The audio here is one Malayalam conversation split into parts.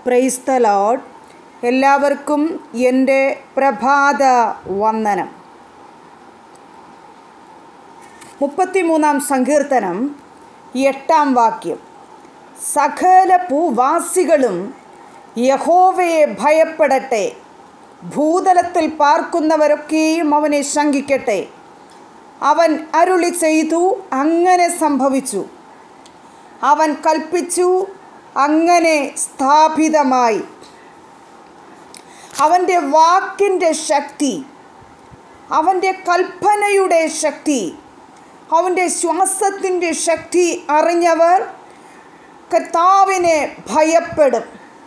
പ്രൈസ് ദ ലോഡ് എല്ലാവർക്കും എൻ്റെ പ്രഭാത വന്ദനം മുപ്പത്തിമൂന്നാം സങ്കീർത്തനം എട്ടാം വാക്യം സകല ഭൂവാസികളും യഹോവയെ ഭയപ്പെടട്ടെ ഭൂതലത്തിൽ പാർക്കുന്നവരൊക്കെയും അവനെ ശങ്കിക്കട്ടെ അവൻ അരുളി ചെയ്തു അങ്ങനെ സംഭവിച്ചു അവൻ കൽപ്പിച്ചു അങ്ങനെ സ്ഥാപിതമായി അവൻ്റെ വാക്കിൻ്റെ ശക്തി അവൻ്റെ കൽപ്പനയുടെ ശക്തി അവൻ്റെ ശ്വാസത്തിൻ്റെ ശക്തി അറിഞ്ഞവർ കർത്താവിനെ ഭയപ്പെടും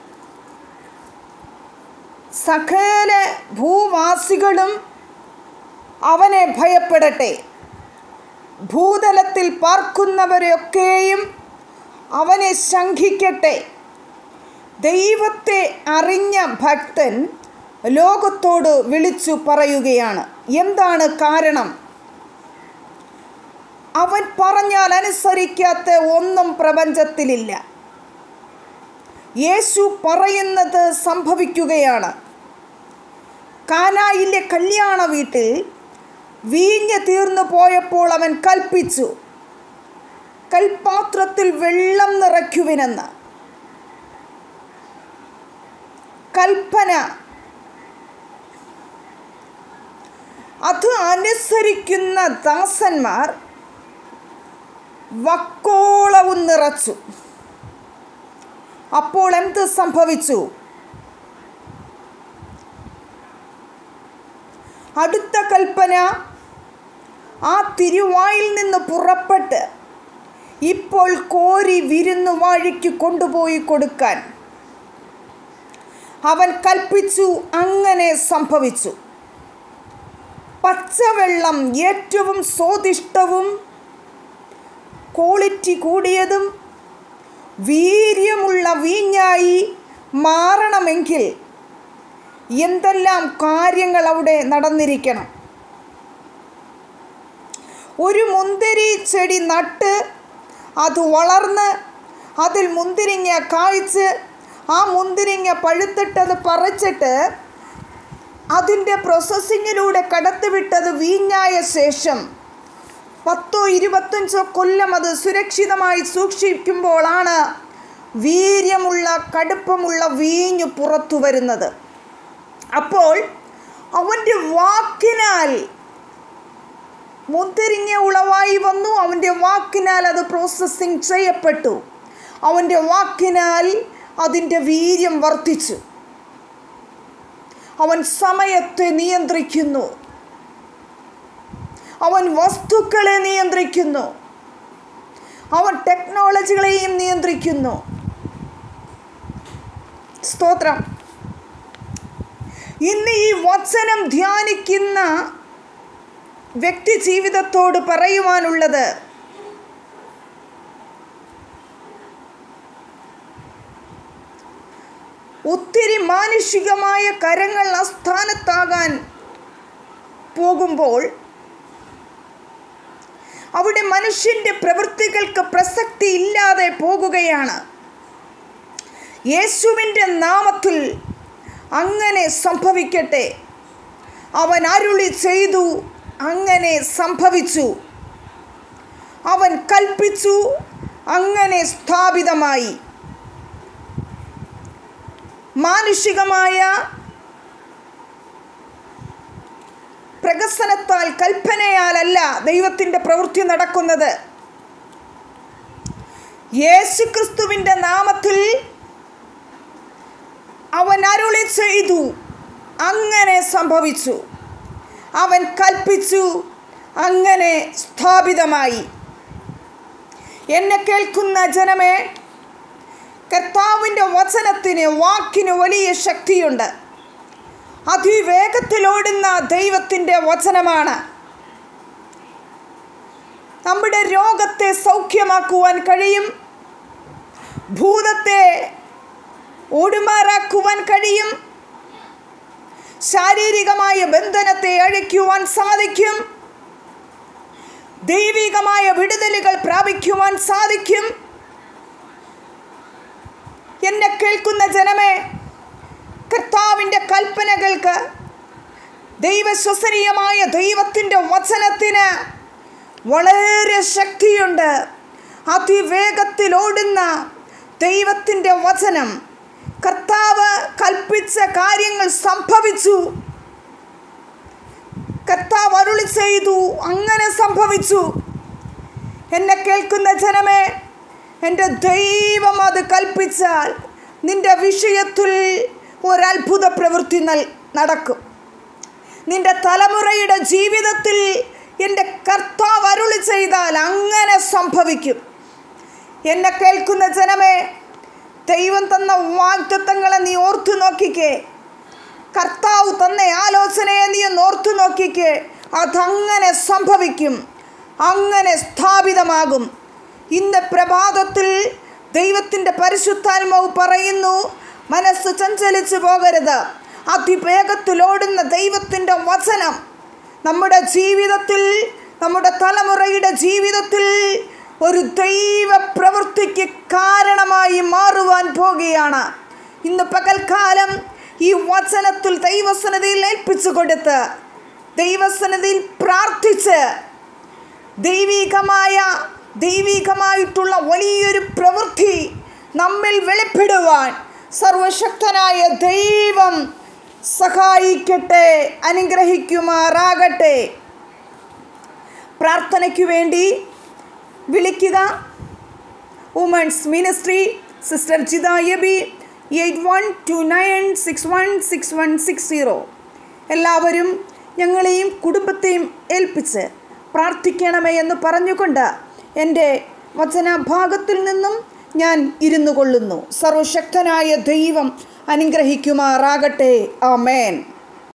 സകല ഭൂവാസികളും അവനെ ഭയപ്പെടട്ടെ ഭൂതലത്തിൽ പാർക്കുന്നവരെയൊക്കെയും അവനെ ശങ്കിക്കട്ടെ ദൈവത്തെ അറിഞ്ഞ ഭക്തൻ ലോകത്തോട് വിളിച്ചു പറയുകയാണ് എന്താണ് കാരണം അവൻ പറഞ്ഞാൽ അനുസരിക്കാത്ത ഒന്നും പ്രപഞ്ചത്തിലില്ല യേശു പറയുന്നത് സംഭവിക്കുകയാണ് കാനായിലെ കല്യാണ വീട്ടിൽ വീഞ്ഞ് തീർന്നു പോയപ്പോൾ അവൻ കൽപ്പിച്ചു കൽപാത്രത്തിൽ വെള്ളം നിറയ്ക്കുവിനെന്ന് കൽപ്പന അത് അനുസരിക്കുന്ന ദാസന്മാർ വക്കോളവും നിറച്ചു അപ്പോൾ എന്ത് സംഭവിച്ചു അടുത്ത കൽപ്പന ആ തിരുവായിൽ നിന്ന് പുറപ്പെട്ട് ഇപ്പോൾ കോരി വിരുന്നു വാഴിക്ക് കൊണ്ടുപോയി കൊടുക്കാൻ അവൻ കൽപ്പിച്ചു അങ്ങനെ സംഭവിച്ചു പച്ചവെള്ളം ഏറ്റവും സ്വാദിഷ്ടവും ക്വാളിറ്റി കൂടിയതും വീര്യമുള്ള വീഞ്ഞായി മാറണമെങ്കിൽ എന്തെല്ലാം കാര്യങ്ങൾ അവിടെ നടന്നിരിക്കണം ഒരു മുന്തിരി ചെടി നട്ട് അത് വളർന്ന് അതിൽ മുന്തിരിങ്ങ കായ്ച്ച് ആ മുന്തിരിങ്ങ പഴുത്തിട്ടത് പറിച്ചിട്ട് അതിൻ്റെ പ്രോസസ്സിങ്ങിലൂടെ കടത്തിവിട്ടത് വീഞ്ഞായ ശേഷം പത്തോ ഇരുപത്തഞ്ചോ കൊല്ലം അത് സുരക്ഷിതമായി സൂക്ഷിക്കുമ്പോഴാണ് വീര്യമുള്ള കടുപ്പമുള്ള വീഞ്ഞു പുറത്തു വരുന്നത് അപ്പോൾ അവൻ്റെ വാക്കിനാൽ മുന്തിരിങ്ങ ഉളവായി വന്നു അവൻ്റെ വാക്കിനാൽ അത് പ്രോസസ്സിങ് ചെയ്യപ്പെട്ടു അവൻ്റെ വാക്കിനാൽ അതിൻ്റെ വീര്യം വർദ്ധിച്ചു അവൻ സമയത്തെ നിയന്ത്രിക്കുന്നു അവൻ വസ്തുക്കളെ നിയന്ത്രിക്കുന്നു അവൻ ടെക്നോളജികളെയും നിയന്ത്രിക്കുന്നു സ്തോത്രം ഇന്ന് ഈ വചനം ധ്യാനിക്കുന്ന വ്യക്തി ജീവിതത്തോട് പറയുവാനുള്ളത് ഒത്തിരി മാനുഷികമായ കരങ്ങൾ അസ്ഥാനത്താകാൻ പോകുമ്പോൾ അവിടെ മനുഷ്യൻ്റെ പ്രവൃത്തികൾക്ക് പ്രസക്തി ഇല്ലാതെ പോകുകയാണ് യേശുവിൻ്റെ നാമത്തിൽ അങ്ങനെ സംഭവിക്കട്ടെ അവൻ അരുളി ചെയ്തു അങ്ങനെ സംഭവിച്ചു അവൻ കൽപ്പിച്ചു അങ്ങനെ സ്ഥാപിതമായി മാനുഷികമായ പ്രകസനത്താൽ കൽപ്പനയാലല്ല ദൈവത്തിൻ്റെ പ്രവൃത്തി നടക്കുന്നത് യേശുക്രിസ്തുവിൻ്റെ നാമത്തിൽ അവൻ അരുളി ചെയ്തു അങ്ങനെ സംഭവിച്ചു അവൻ കൽപ്പിച്ചു അങ്ങനെ സ്ഥാപിതമായി എന്നെ കേൾക്കുന്ന ജനമേ കർത്താവിൻ്റെ വചനത്തിന് വാക്കിന് വലിയ ശക്തിയുണ്ട് അതിവേഗത്തിലോടുന്ന ദൈവത്തിൻ്റെ വചനമാണ് നമ്മുടെ രോഗത്തെ സൗഖ്യമാക്കുവാൻ കഴിയും ഭൂതത്തെ ഓടുമാറാക്കുവാൻ കഴിയും ശാരീരികമായ ബന്ധനത്തെ അഴിക്കുവാൻ സാധിക്കും ദൈവികമായ വിടുതലുകൾ പ്രാപിക്കുവാൻ സാധിക്കും എന്നെ കേൾക്കുന്ന ജനമേ കർത്താവിൻ്റെ കൽപ്പനകൾക്ക് ദൈവശ്വസനീയമായ ദൈവത്തിൻ്റെ വചനത്തിന് വളരെ ശക്തിയുണ്ട് അതിവേഗത്തിൽ ഓടുന്ന ദൈവത്തിൻ്റെ വചനം കർത്താവ് കൽപ്പിച്ച കാര്യങ്ങൾ സംഭവിച്ചു കർത്താവ് അരുളി ചെയ്തു അങ്ങനെ സംഭവിച്ചു എന്നെ കേൾക്കുന്ന ജനമേ എൻ്റെ ദൈവം അത് കൽപ്പിച്ചാൽ നിന്റെ വിഷയത്തിൽ ഒരത്ഭുത പ്രവൃത്തി നൽ നടക്കും നിന്റെ തലമുറയുടെ ജീവിതത്തിൽ എൻ്റെ കർത്താവ് അരുളി ചെയ്താൽ അങ്ങനെ സംഭവിക്കും എന്നെ കേൾക്കുന്ന ജനമേ ദൈവം തന്ന വാഗ്ദത്തങ്ങളെ നീ ഓർത്തു നോക്കിക്കേ കർത്താവ് തന്ന ആലോചനയെ നീ ഒന്ന് ഓർത്തു നോക്കിക്കേ അതങ്ങനെ സംഭവിക്കും അങ്ങനെ സ്ഥാപിതമാകും ഇന്ന് പ്രഭാതത്തിൽ ദൈവത്തിൻ്റെ പരിശുദ്ധാത്മാവ് പറയുന്നു മനസ്സ് ചഞ്ചലിച്ചു പോകരുത് അതിവേഗത്തിലോടുന്ന ദൈവത്തിൻ്റെ വചനം നമ്മുടെ ജീവിതത്തിൽ നമ്മുടെ തലമുറയുടെ ജീവിതത്തിൽ ഒരു ദൈവ പ്രവൃത്തിക്ക് കാരണമായി മാറുവാൻ പോകുകയാണ് ഇന്ന് പകൽക്കാലം ഈ വചനത്തിൽ ദൈവസന്നിധിയിൽ ഏൽപ്പിച്ചു കൊടുത്ത് ദൈവസന്നിധിയിൽ പ്രാർത്ഥിച്ച് ദൈവികമായ ദൈവികമായിട്ടുള്ള വലിയൊരു പ്രവൃത്തി നമ്മിൽ വെളിപ്പെടുവാൻ സർവശക്തനായ ദൈവം സഹായിക്കട്ടെ അനുഗ്രഹിക്കുമാറാകട്ടെ പ്രാർത്ഥനയ്ക്കു വേണ്ടി വിളിക്കുക women's ministry sister Jitha Aby eight one two nine six one six one six zero എല്ലാവരും ഞങ്ങളെയും കുടുംബത്തെയും ഏൽപ്പിച്ച് പ്രാർത്ഥിക്കണമേ എന്ന് പറഞ്ഞുകൊണ്ട് എൻ്റെ വചനഭാഗത്തിൽ നിന്നും ഞാൻ ഇരുന്നു കൊള്ളുന്നു സർവശക്തനായ ദൈവം അനുഗ്രഹിക്കുമാറാകട്ടെ ആമേൻ